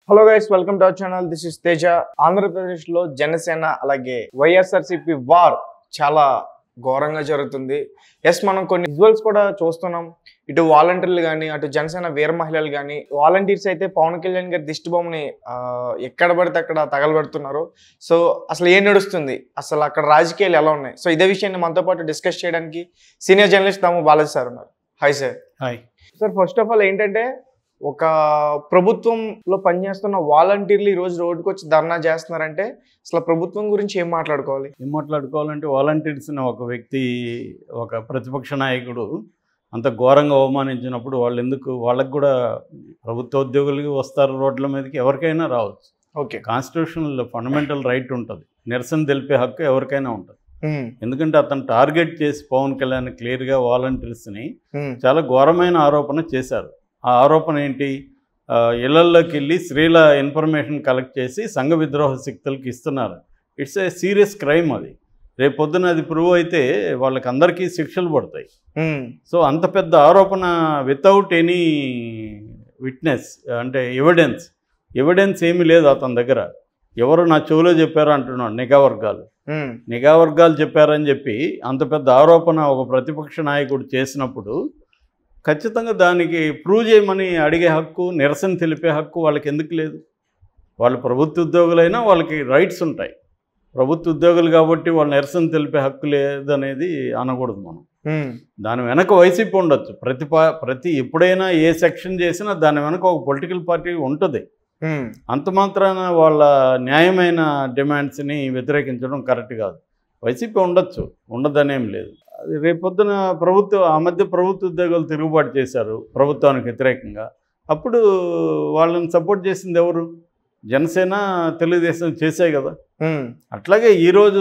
Hello guys welcome to our channel this is Teja Andhra Pradesh లో జనసేన అలాగే YSRCP war చాలా ఘోరంగా జరుగుతుంది ఎస్ మనం కొన్ని విజువల్స్ కూడా చూస్తున్నాం ఇటు వాలంటీర్లు కానీ అటు జనసేన వీర మహిళలు కానీ వాలంటీర్స్ అయితే పవన్ కళ్యాణ్ గారి దిష్టి బొమ్మని ఆ, ఎక్కడ పడితే అక్కడ తగలబెడుతున్నారు సో అసలు ఏం నడుస్తుంది అసలు అక్కడ రాజకీయాలు ఎలా ఉన్నాయి సో ఇదే విషయాన్ని మనతో పాటు డిస్కస్ చేయడానికి సీనియర్ జర్నలిస్ట్ తాము బాలాజీ సార్ ఉన్నారు hi sir hi sir first of all ఏంటంటే ఒక ప్రభుత్వంలో పనిచేస్తున్న వాలంటీర్లు ఈ రోజు రోడ్డుకి వచ్చి ధర్నా చేస్తున్నారంటే అసలు ప్రభుత్వం గురించి ఏం మాట్లాడుకోవాలి ఏం మాట్లాడుకోవాలంటే వాలంటీర్స్ని ఒక వ్యక్తి ఒక ప్రతిపక్ష నాయకుడు అంత ఘోరంగా అవమానించినప్పుడు వాళ్ళు ఎందుకు వాళ్ళకి కూడా ప్రభుత్వ ఉద్యోగులకి వస్తారు రోడ్ల మీదకి ఎవరికైనా రావచ్చు ఓకే కాన్స్టిట్యూషనల్ ఫండమెంటల్ రైట్ ఉంటుంది నిరసన తెలిపే హక్కు ఎవరికైనా ఉంటుంది ఎందుకంటే అతను టార్గెట్ చేసి పవన్ కళ్యాణ్ క్లియర్గా వాలంటీర్స్ని చాలా ఘోరమైన ఆరోపణ చేశారు ఆ ఆరోపణ ఏంటి ఆ, ఇళ్లల్లోకి వెళ్ళి స్త్రీల ఇన్ఫర్మేషన్ కలెక్ట్ చేసి సంఘ విద్రోహ శక్తులకి ఇస్తున్నారు ఇట్స్ ఏ సీరియస్ క్రైమ్ అది రేపు పొద్దున అది ప్రూవ్ అయితే వాళ్ళకి అందరికీ శిక్షలు పడతాయి సో అంత పెద్ద ఆరోపణ వితౌట్ ఎనీ విట్నెస్ అంటే ఎవిడెన్స్ ఎవిడెన్స్ ఏమీ లేదు అతని దగ్గర ఎవరు నా చెవిలో చెప్పారు అంటున్నాడు నిఘా వర్గాలు నిఘా వర్గాలు చెప్పారని చెప్పి అంత పెద్ద ఆరోపణ ఒక ప్రతిపక్ష నాయకుడు చేసినప్పుడు ఖచ్చితంగా దానికి ప్రూవ్ చేయమని అడిగే హక్కు నిరసన తెలిపే హక్కు వాళ్ళకి ఎందుకు లేదు వాళ్ళు ప్రభుత్వ ఉద్యోగులైనా వాళ్ళకి రైట్స్ ఉంటాయి ప్రభుత్వ ఉద్యోగులు కాబట్టి వాళ్ళు నిరసన తెలిపే హక్కు లేదనేది అనకూడదు మనం దాని వెనక వైసీపీ ఉండొచ్చు ప్రతి పా ప్రతి ఎప్పుడైనా ఏ సెక్షన్ చేసినా దాని వెనక ఒక పొలిటికల్ పార్టీ ఉంటుంది అంత మాత్రాన వాళ్ళ న్యాయమైన డిమాండ్స్ని వ్యతిరేకించడం కరెక్ట్ కాదు వైసీపీ ఉండొచ్చు ఉండదనేం లేదు అది రేపొద్దున ప్రభుత్వ ఆ మధ్య ప్రభుత్వ ఉద్యోగులు తిరుగుబాటు చేశారు ప్రభుత్వానికి వ్యతిరేకంగా అప్పుడు వాళ్ళని సపోర్ట్ చేసింది ఎవరు జనసేన తెలుగుదేశం చేసే కదా అట్లాగే ఈరోజు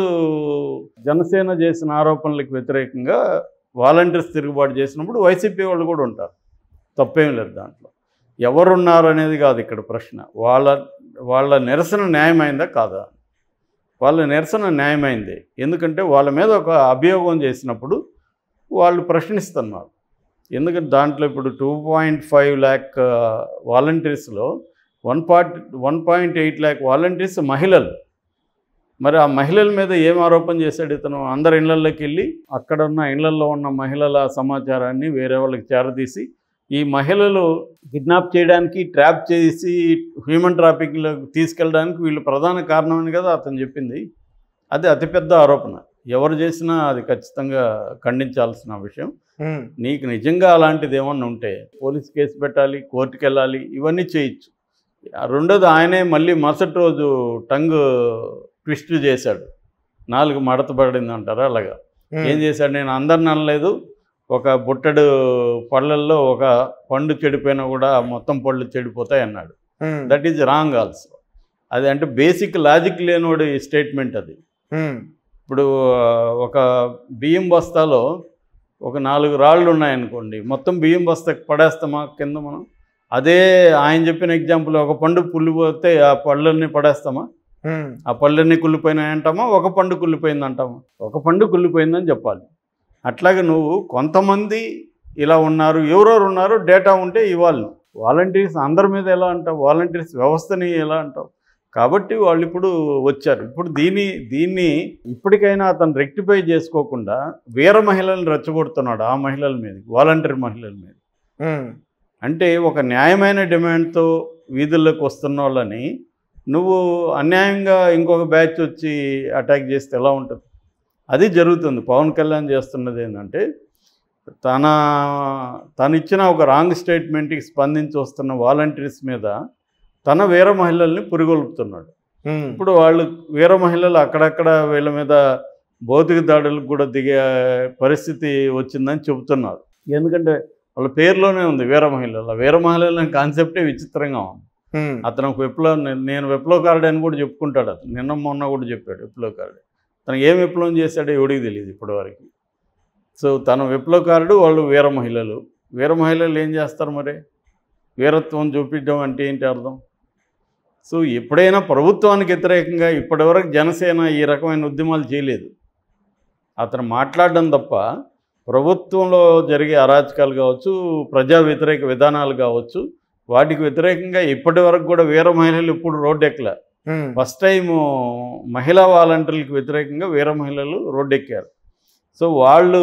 జనసేన చేసిన ఆరోపణలకు వ్యతిరేకంగా వాలంటీర్స్ తిరుగుబాటు చేసినప్పుడు వైసీపీ వాళ్ళు కూడా ఉంటారు తప్పేం లేదు దాంట్లో ఎవరున్నారు అనేది కాదు ఇక్కడ ప్రశ్న వాళ్ళ వాళ్ళ నిరసన న్యాయమైందా కాదా వాళ్ళ నిరసన న్యాయమైంది ఎందుకంటే వాళ్ళ మీద ఒక అభియోగం చేసినప్పుడు వాళ్ళు ప్రశ్నిస్తున్నారు ఎందుకంటే దాంట్లో ఇప్పుడు టూ పాయింట్ ఫైవ్ ల్యాక్ వాలంటీర్స్లో one point one point eight lakh volunteers మహిళలు మరి ఆ మహిళల మీద ఏం ఆరోపణ చేశాడు ఇతను అందరి ఇళ్లలోకి వెళ్ళి అక్కడ ఉన్న ఇళ్లలో ఉన్న మహిళల సమాచారాన్ని వేరే వాళ్ళకి చేరదీసి ఈ మహిళలు కిడ్నాప్ చేయడానికి ట్రాప్ చేసి హ్యూమన్ ట్రాఫిక్లో తీసుకెళ్ళడానికి వీళ్ళు ప్రధాన కారణమని కదా అతను చెప్పింది అది అతిపెద్ద ఆరోపణ ఎవరు చేసినా అది ఖచ్చితంగా ఖండించాల్సిన విషయం నీకు నిజంగా అలాంటిది ఏమన్నా ఉంటే పోలీస్ కేసు పెట్టాలి కోర్టుకి వెళ్ళాలి ఇవన్నీ చేయొచ్చు ఆ రెండోది ఆయనే మళ్ళీ మరుసటి రోజు టంగ్ ట్విస్ట్ చేశాడు నాలుగు మడత పడింది అంటారా అలాగా ఏం చేశాడు నేను అందరిని అనలేదు ఒక బుట్టడు పళ్ళల్లో ఒక పండు చెడిపోయినా కూడా మొత్తం పళ్ళు చెడిపోతాయి అన్నాడు దట్ ఈజ్ రాంగ్ ఆల్సో అది అంటే బేసిక్ లాజిక్ లేనోడి స్టేట్మెంట్ అది ఇప్పుడు ఆ, ఒక బియ్యం బస్తాలో ఒక నాలుగు రాళ్ళు ఉన్నాయనుకోండి మొత్తం బియ్యం బస్తా పడేస్తామా కింద మనం అదే ఆయన చెప్పిన ఎగ్జాంపుల్ ఒక పండు పుల్లిపోతే ఆ పళ్ళన్నీ పడేస్తామా ఆ పళ్ళన్నీ కుళ్ళిపోయినాయి అంటామా ఒక పండు కుళ్ళిపోయింది అంటామా ఒక పండు కుళ్ళిపోయిందని చెప్పాలి అట్లాగే నువ్వు కొంతమంది ఇలా ఉన్నారు ఎవరెవరు ఉన్నారు డేటా ఉంటే ఇవ్వాలి వాలంటీర్స్ అందరి మీద ఎలా అంటావు వాలంటీర్స్ వ్యవస్థని ఎలా అంటావు కాబట్టి వాళ్ళు ఇప్పుడు వచ్చారు ఇప్పుడు దీన్ని దీన్ని ఇప్పటికైనా అతను రెక్టిఫై చేసుకోకుండా వీర మహిళలను రెచ్చగొడుతున్నాడు ఆ మహిళల మీద వాలంటీర్ మహిళల మీద అంటే ఒక న్యాయమైన డిమాండ్తో వీధుల్లోకి వస్తున్న వాళ్ళని నువ్వు అన్యాయంగా ఇంకొక బ్యాచ్ వచ్చి అటాక్ చేస్తే ఎలా ఉంటుంది అది జరుగుతుంది పవన్ కళ్యాణ్ చేస్తున్నది ఏంటంటే తన తను ఇచ్చిన ఒక రాంగ్ స్టేట్మెంట్కి స్పందించి వస్తున్న వాలంటీర్స్ మీద తన వీర మహిళల్ని పురిగొల్పుతున్నాడు ఇప్పుడు వాళ్ళు వీర మహిళలు అక్కడక్కడ వీళ్ళ మీద భౌతిక దాడులకు కూడా దిగే పరిస్థితి వచ్చిందని చెబుతున్నారు ఎందుకంటే వాళ్ళ పేరులోనే ఉంది వీర మహిళలు ఆ వీర మహిళల కాన్సెప్టే విచిత్రంగా ఉంది అతను ఒక విప్లవ నేను విప్లవకారుడు అని కూడా చెప్పుకుంటాడు అతను నిన్న మొన్న కూడా చెప్పాడు విప్లవకారుడు తను ఏం విప్లవం చేశాడో ఎవడికి తెలియదు ఇప్పటివరకు సో తను విప్లవకారుడు వాళ్ళు వీర మహిళలు వీర మహిళలు ఏం చేస్తారు మరి వీరత్వం చూపించడం అంటే ఏంటి అర్థం సో ఎప్పుడైనా ప్రభుత్వానికి వ్యతిరేకంగా ఇప్పటివరకు జనసేన ఈ రకమైన ఉద్యమాలు చేయలేదు అతను మాట్లాడడం తప్ప ప్రభుత్వంలో జరిగే అరాచకాలు కావచ్చు ప్రజా వ్యతిరేక విధానాలు కావచ్చు వాటికి వ్యతిరేకంగా ఇప్పటి వరకు కూడా వీర మహిళలు ఇప్పుడు రోడ్డు ఎక్కలే ఉమ్, ఫస్ట్ టైం మహిళా వాలంటీర్లకు వ్యతిరేకంగా వీర మహిళలు రోడ్డు ఎక్కారు సో వాళ్ళు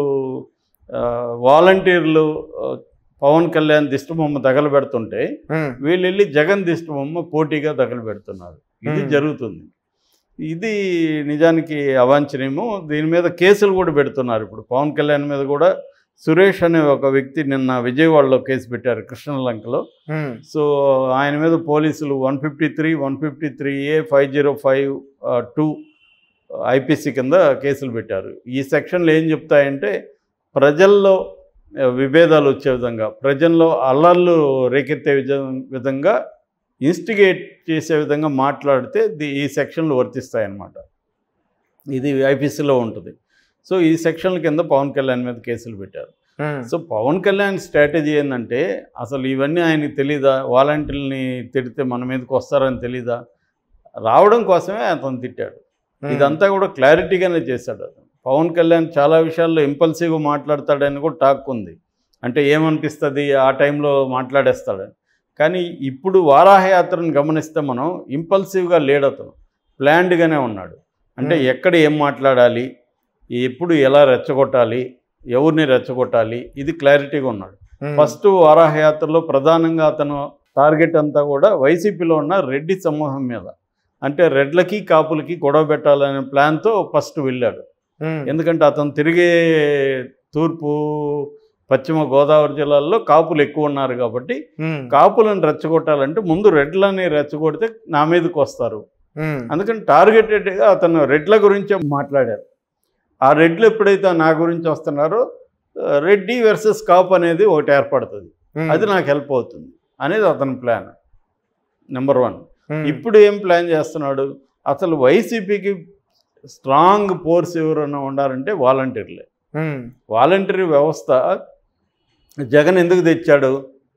ఆ, వాలంటీర్లు ఆ, పవన్ కళ్యాణ్ దిష్టబొమ్మ తగలబెడుతుంటే ఉమ్, వీళ్ళు వెళ్ళి జగన్ దిష్టబొమ్మ పోటీగా తగలబెడుతున్నారు ఇది Hmm. జరుగుతుంది ఇది నిజానికి అవాంఛనీయము దీని మీద కేసులు కూడా పెడుతున్నారు ఇప్పుడు పవన్ కళ్యాణ్ మీద కూడా సురేష్ అనే ఒక వ్యక్తి నిన్న విజయవాడలో కేసు పెట్టారు కృష్ణలంకలో ఉమ్, సో ఆయన మీద పోలీసులు one fifty three one fifty three A five zero five two IPC కింద కేసులు పెట్టారు ఈ సెక్షన్లు ఏం చెప్తాయంటే ప్రజల్లో ఆ, విభేదాలు వచ్చే విధంగా ప్రజల్లో అల్లర్లు రేకెత్తే విధ- విధంగా ఇన్స్టిగేట్ చేసే విధంగా మాట్లాడితే ది ఈ సెక్షన్లు వర్తిస్తాయన్నమాట ఇది ఐపీసీలో ఉంటుంది సో ఈ సెక్షన్ల కింద పవన్ కళ్యాణ్ మీద కేసులు పెట్టారు um, so Pawan Kalyan strategy ఏంటంటే అసలు ఇవన్నీ ఆయనకి తెలీదా వాలంటీర్ని తిడితే మన మీదకి వస్తారని తెలీదా రావడం కోసమే అతను తిట్టాడు ఉమ్, ఇదంతా కూడా క్లారిటీగానే చేశాడు అతను పవన్ కళ్యాణ్ చాలా విషయాల్లో ఇంపల్సివ్గా మాట్లాడతాడని కూడా టాక్ ఉంది అంటే ఏమనిపిస్తుంది ఆ టైంలో మాట్లాడేస్తాడని కానీ ఇప్పుడు వారాహయాత్రను గమనిస్తే మనం ఇంపల్సివ్గా లేడు అతను ప్లాన్డ్గానే ఉన్నాడు అంటే Hmm. ఎక్కడ ఏం మాట్లాడాలి ఎప్పుడు ఎలా రెచ్చగొట్టాలి ఎవరిని రెచ్చగొట్టాలి ఇది క్లారిటీగా ఉన్నాడు ఉమ్, ఫస్ట్ వారాహయాత్రలో ప్రధానంగా అతను టార్గెట్ అంతా కూడా వైసీపీలో ఉన్న రెడ్డి సమూహం మీద అంటే రెడ్లకి కాపులకి గొడవ పెట్టాలనే ప్లాన్తో ఫస్ట్ వెళ్ళాడు ఉమ్, ఎందుకంటే అతను తిరిగే తూర్పు పశ్చిమ గోదావరి జిల్లాల్లో కాపులు ఎక్కువ ఉన్నారు కాబట్టి ఉమ్, కాపులను రెచ్చగొట్టాలంటే ముందు రెడ్లని రెచ్చగొడితే నా మీదకి వస్తారు ఉమ్, అందుకని టార్గెటెడ్గా అతను రెడ్ల గురించే మాట్లాడారు ఆ రెడ్లు ఎప్పుడైతే నా గురించి వస్తున్నారో ఆ, రెడ్డి వర్సెస్ కాప్ అనేది ఒకటి ఏర్పడుతుంది ఉమ్, అది నాకు హెల్ప్ అవుతుంది అనేది అతని ప్లాన్ నెంబర్ వన్ ఉమ్, ఇప్పుడు ఏం ప్లాన్ చేస్తున్నాడు అసలు వైసీపీకి స్ట్రాంగ్ ఫోర్స్ ఎవరైనా ఉండాలంటే వాలంటీర్లే ఉమ్, వాలంటరీ వ్యవస్థ జగన్ ఎందుకు తెచ్చాడు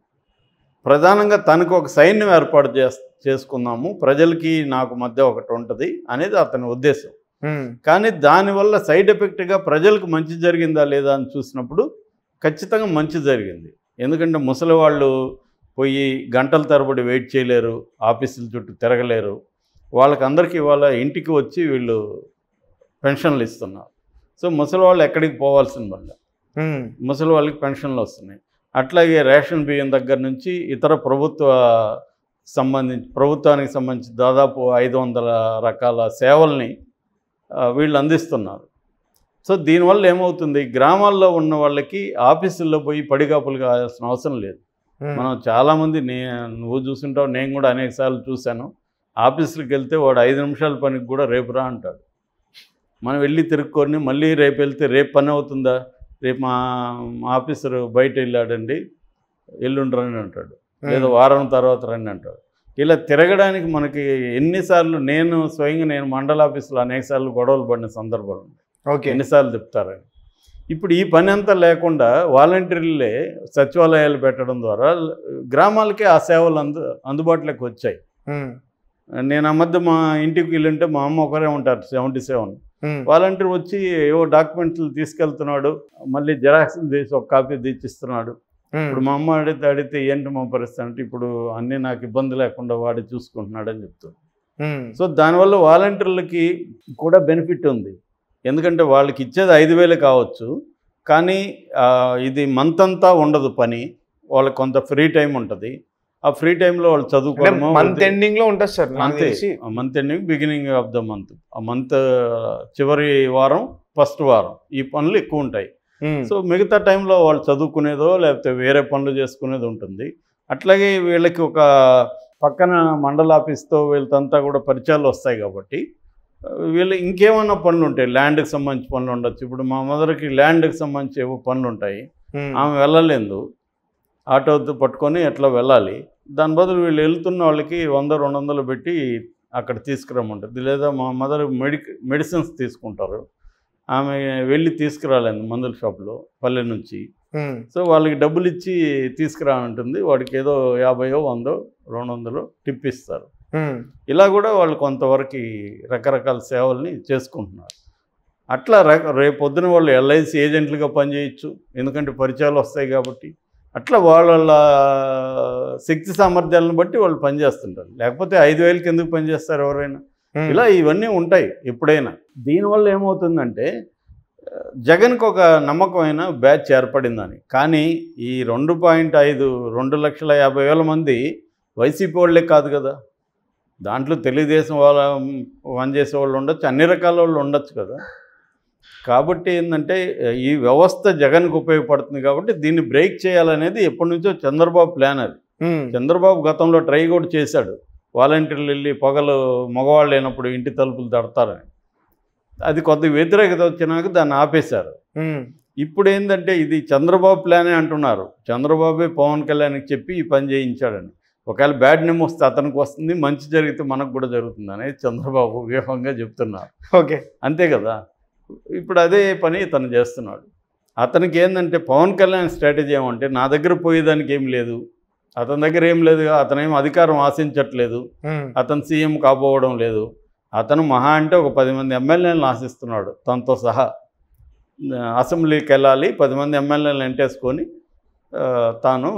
ప్రధానంగా తనకు ఒక సైన్యం ఏర్పాటు చేస్ చేసుకుందాము ప్రజలకి నాకు మధ్య ఒకటి ఉంటుంది అనేది అతని ఉద్దేశం ఉమ్, కానీ దానివల్ల సైడ్ ఎఫెక్ట్గా ప్రజలకు మంచి జరిగిందా లేదా అని చూసినప్పుడు ఖచ్చితంగా మంచి జరిగింది ఎందుకంటే ముసలి వాళ్ళు పోయి గంటల తరబడి వెయిట్ చేయలేరు ఆఫీసుల చుట్టూ తిరగలేరు వాళ్ళకి అందరికీ ఇవాళ ఇంటికి వచ్చి వీళ్ళు పెన్షన్లు ఇస్తున్నారు సో ముసలి వాళ్ళు ఎక్కడికి పోవాల్సిన వల్ల ఉమ్, ముసలి వాళ్ళకి పెన్షన్లు వస్తున్నాయి అట్లాగే రేషన్ బియ్యం దగ్గర నుంచి ఇతర ప్రభుత్వ సంబంధించి ప్రభుత్వానికి సంబంధించి దాదాపు ఐదు వందల రకాల సేవల్ని ఆ, వీళ్ళు అందిస్తున్నారు సో దీనివల్ల ఏమవుతుంది గ్రామాల్లో ఉన్న వాళ్ళకి ఆఫీసుల్లో పోయి పడిగాపులు కావాల్సిన అవసరం లేదు ఉమ్, మనం చాలామంది నే నువ్వు చూసుంటావు నేను కూడా అనేకసార్లు చూశాను ఆఫీసులకు వెళ్తే వాడు ఐదు నిమిషాల పనికి కూడా రేపు రా అంటాడు మనం వెళ్ళి తిరుక్కొని మళ్ళీ రేపు వెళ్తే రేపు పని అవుతుందా రేపు మా మా ఆఫీసరు బయట వెళ్ళాడండి ఎల్లుండి రండి అంటాడు లేదా వారం తర్వాత రండి అంటాడు ఇలా తిరగడానికి మనకి ఎన్నిసార్లు నేను స్వయంగా నేను మండల ఆఫీసులో అనేకసార్లు గొడవలు పడిన సందర్భాలు ఉన్నాయి ఓకే ఎన్నిసార్లు చెప్తారని ఇప్పుడు ఈ పని అంతా లేకుండా వాలంటీర్లే సచివాలయాలు పెట్టడం ద్వారా గ్రామాలకే ఆ సేవలు అందు అందుబాటులోకి వచ్చాయి ఉమ్, నేను ఆ మధ్య మా ఇంటికి వెళ్ళుంటే మా అమ్మ ఒకరే ఉంటారు సెవెంటీ సెవెన్ ఉమ్, వాలంటీర్ వచ్చి ఏవో డాక్యుమెంట్లు తీసుకెళ్తున్నాడు మళ్ళీ జెరాక్స్లు తీసి ఒక కాపీ తీసిస్తున్నాడు ఉమ్, ఇప్పుడు మా అమ్మ అడిగితే అడిగితే ఏంటి మా పరిస్థితి అంటే ఇప్పుడు అన్నీ నాకు ఇబ్బంది లేకుండా వాడి చూసుకుంటున్నాడు అని చెప్తాడు ఉమ్, సో దానివల్ల వాలంటీర్లకి కూడా బెనిఫిట్ ఉంది ఎందుకంటే వాళ్ళకి ఇచ్చేది ఐదు వేలు కావచ్చు కానీ ఆ, ఇది మంత్ అంతా ఉండదు పని వాళ్ళకి కొంత ఫ్రీ టైం ఉంటుంది ఆ ఫ్రీ టైంలో వాళ్ళు అంటే చదువుకోవడము మంత్ ఎండింగ్ లో ఉంటుంది సార్ నాకు అంతే తెలిసి month ending beginning of the month ఆ మంత్ చివరి వారం ఫస్ట్ వారం ఈ పనులు ఎక్కువ ఉంటాయి ఉమ్, సో మిగతా టైంలో వాళ్ళు చదువుకునేదో లేకపోతే వేరే పనులు చేసుకునేది ఉంటుంది అట్లాగే వీళ్ళకి ఒక పక్కన మండల ఆఫీస్తో వీళ్ళతంతా కూడా పరిచయాలు వస్తాయి కాబట్టి ఆ, వీళ్ళు ఇంకేమైనా పనులు ఉంటాయి ల్యాండ్కి సంబంధించి పనులు ఉండొచ్చు ఇప్పుడు మా మదర్కి ల్యాండ్కి సంబంధించి ఏవో పనులు ఉంటాయి ఉమ్, ఆమె వెళ్ళలేదు ఆటోతో పట్టుకొని ఎట్లా వెళ్ళాలి దాని బదులు వీళ్ళు వెళ్తున్న వాళ్ళకి వంద రెండు వందలు పెట్టి అక్కడ తీసుకురమ్మంటుంది లేదా మా మదర్ మెడి మెడిసిన్స్ తీసుకుంటారు ఆమె వెళ్ళి తీసుకురాలేదు మందుల షాప్లో పల్లె నుంచి ఉమ్, సో వాళ్ళకి డబ్బులు ఇచ్చి తీసుకురా అంటుంది వాడికి ఏదో యాభైయో వందో రెండు వందలు టిప్ ఇస్తారు ఉమ్, ఇలా కూడా వాళ్ళు కొంతవరకు రకరకాల సేవల్ని చేసుకుంటున్నారు అట్లా రక రేపొద్దున వాళ్ళు ఎల్ఐసి ఏజెంట్లుగా పనిచేయచ్చు ఎందుకంటే పరిచయాలు వస్తాయి కాబట్టి అట్లా వాళ్ళ వాళ్ళ శక్తి సామర్థ్యాలను బట్టి వాళ్ళు పనిచేస్తుంటారు లేకపోతే ఐదు వేలకి ఎందుకు పనిచేస్తారు ఎవరైనా ఉమ్, ఇలా ఇవన్నీ ఉంటాయి ఎప్పుడైనా దీనివల్ల ఏమవుతుందంటే ఆ, జగన్కి ఒక నమ్మకమైన బ్యాచ్ ఏర్పడిందని కానీ ఈ రెండు పాయింట్ ఐదు రెండు లక్షల యాభై వేల మంది వైసీపీ వాళ్ళే కాదు కదా దాంట్లో తెలుగుదేశం వాళ్ళ పనిచేసే వాళ్ళు ఉండొచ్చు అన్ని రకాల వాళ్ళు ఉండొచ్చు కదా కాబట్టి ఏంటంటే ఈ వ్యవస్థ జగన్కి ఉపయోగపడుతుంది కాబట్టి దీన్ని బ్రేక్ చేయాలనేది ఎప్పటి నుంచో చంద్రబాబు ప్లాన్ అది ఉమ్, చంద్రబాబు గతంలో ట్రై కూడా చేశాడు వాలంటీర్లు వెళ్ళి పొగలు మగవాళ్ళు లేనప్పుడు ఇంటి తలుపులు తడతారని అది కొద్ది వ్యతిరేకత వచ్చినాక దాన్ని ఆపేశారు ఉమ్, ఇప్పుడు ఏంటంటే ఇది చంద్రబాబు ప్లానే అంటున్నారు చంద్రబాబే పవన్ కళ్యాణ్కి చెప్పి ఈ పని చేయించాడని ఒకవేళ బ్యాడ్ నేమ్ వస్తే అతనికి వస్తుంది మంచి జరిగితే మనకు కూడా జరుగుతుంది అనేది చంద్రబాబు వ్యూహంగా చెప్తున్నారు ఓకే అంతే కదా ఇప్పుడు అదే పని తను చేస్తున్నాడు అతనికి ఏంటంటే పవన్ కళ్యాణ్ స్ట్రాటజీ ఏమంటే నా దగ్గర పోయేదానికి ఏం లేదు అతని దగ్గర ఏం లేదు అతనేం అధికారం ఆశించట్లేదు ఉమ్, అతను సీఎం కాబోవడం లేదు అతను మహా అంటే ఒక పది మంది ఎమ్మెల్యేలను ఆశిస్తున్నాడు తనతో సహా ఆ, అసెంబ్లీకి వెళ్ళాలి పది మంది ఎమ్మెల్యేలను ఎంటేసుకొని ఆ, తాను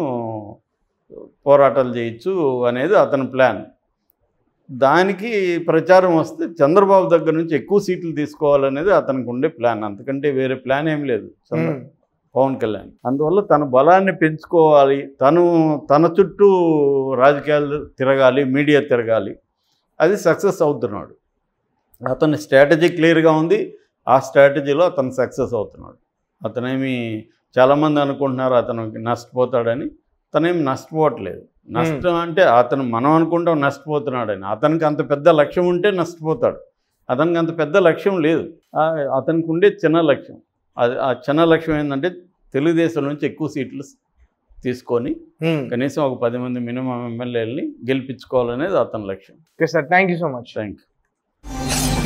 పోరాటాలు చేయొచ్చు అనేది అతని ప్లాన్ దానికి ప్రచారం వస్తే చంద్రబాబు దగ్గర నుంచి ఎక్కువ సీట్లు తీసుకోవాలనేది అతనికి ఉండే ప్లాన్ అంతకంటే వేరే ప్లాన్ ఏం లేదు చంద్ర- ఉమ్, పవన్ కళ్యాణ్ అందువల్ల తన బలాన్ని పెంచుకోవాలి తను తన చుట్టూ రాజకీయాలు తిరగాలి మీడియా తిరగాలి అది సక్సెస్ అవుతున్నాడు అతని స్ట్రాటజీ క్లియర్గా ఉంది ఆ స్ట్రాటజీలో అతను సక్సెస్ అవుతున్నాడు అతనేమి చాలామంది అనుకుంటున్నారు అతను నష్టపోతాడని తనేమి నష్టపోవట్లేదు నష్టం అంటే అతను మనం అనుకుంటాం నష్టపోతున్నాడని అతనికి అంత పెద్ద లక్ష్యం ఉంటే నష్టపోతాడు అతనికి అంత పెద్ద లక్ష్యం లేదు ఆ- అతనికి ఉండే చిన్న లక్ష్యం అది ఆ చిన్న లక్ష్యం ఏంటంటే తెలుగుదేశం నుంచి ఎక్కువ సీట్లు తీసుకొని ఉమ్. కనీసం ఒక పది మంది మినిమం ఎమ్మెల్యేలని గెలిపించుకోవాలనేది అతని లక్ష్యం okay sir thank you so much thank you